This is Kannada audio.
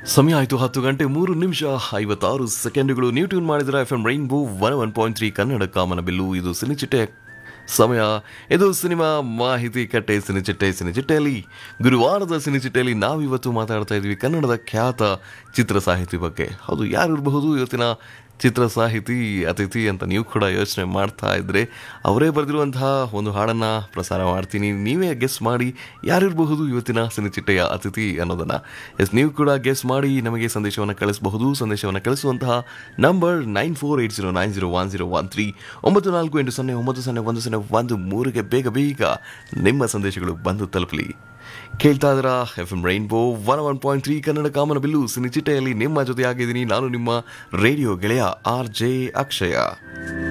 ಸಮಯ ಆಯಿತು ಹತ್ತು ಗಂಟೆ ಮೂರು ನಿಮಿಷ ಐವತ್ತಾರು ಸೆಕೆಂಡುಗಳು ನೀವು ಟ್ಯೂನ್ ಮಾಡಿದ್ರೆ F M Rainbow one one point three Kannada ಕಾಮನ ಬಿಲ್ಲು ಇದು ಸಿನಿಚಿಟ್ಟೆ ಸಮಯ ಇದು ಸಿನಿಮಾ ಮಾಹಿತಿ ಕಟ್ಟೆ ಸಿನಿಚಿಟ್ಟೆ ಸಿನಿಚಿಟ್ಟೆಯಲ್ಲಿ ಗುರುವಾರದ ಸಿನಿಚಿಟ್ಟೆಯಲ್ಲಿ ನಾವಿವತ್ತು ಮಾತಾಡ್ತಾ ಇದ್ವಿ ಕನ್ನಡದ ಖ್ಯಾತ ಚಿತ್ರ ಸಾಹಿತಿ ಬಗ್ಗೆ ಹೌದು ಯಾರು ಇರಬಹುದು ಇವತ್ತಿನ ಚಿತ್ರ ಸಾಹಿತಿ ಅತಿಥಿ ಅಂತ ನೀವು ಕೂಡ ಯೋಚನೆ ಮಾಡ್ತಾ ಇದ್ರೆ ಅವರೇ ಬರೆದಿರುವಂತಹ ಒಂದು ಹಾಡನ್ನು ಪ್ರಸಾರ ಮಾಡ್ತೀನಿ ನೀವೇ ಗೆಸ್ ಮಾಡಿ ಯಾರಿರಬಹುದು ಇವತ್ತಿನ ಸಿನಿಚಿಟ್ಟೆಯ ಅತಿಥಿ ಅನ್ನೋದನ್ನು ಎಸ್ ನೀವು ಕೂಡ ಗೆಸ್ ಮಾಡಿ ನಮಗೆ ಸಂದೇಶವನ್ನು ಕಳಿಸಬಹುದು ಸಂದೇಶವನ್ನು ಕಳಿಸುವಂತಹ number nine four eight zero nine zero one zero one three ಒಂಬತ್ತು ನಾಲ್ಕು ಎಂಟು ಸೊನ್ನೆ ಒಂಬತ್ತು ಸೊನ್ನೆ ಒಂದು ಸೊನ್ನೆ ಒಂದು ಮೂರಿಗೆ ಬೇಗ ಬೇಗ ನಿಮ್ಮ ಸಂದೇಶಗಳು ಬಂದು ತಲುಪಲಿ ಕೇಳ್ತಾ ಇದ್ರ F M Rainbow one one point three Kannada ಕಾಮನ ಬಿಲ್ಲು ಸಿನಿಚಿಟ್ಟೆಯಲ್ಲಿ ನಿಮ್ಮ ಜೊತೆಯಾಗಿದ್ದೀನಿ ನಾನು ನಿಮ್ಮ ರೇಡಿಯೋ ಗೆಳೆಯ ಆರ್ ಜೆ ಅಕ್ಷಯ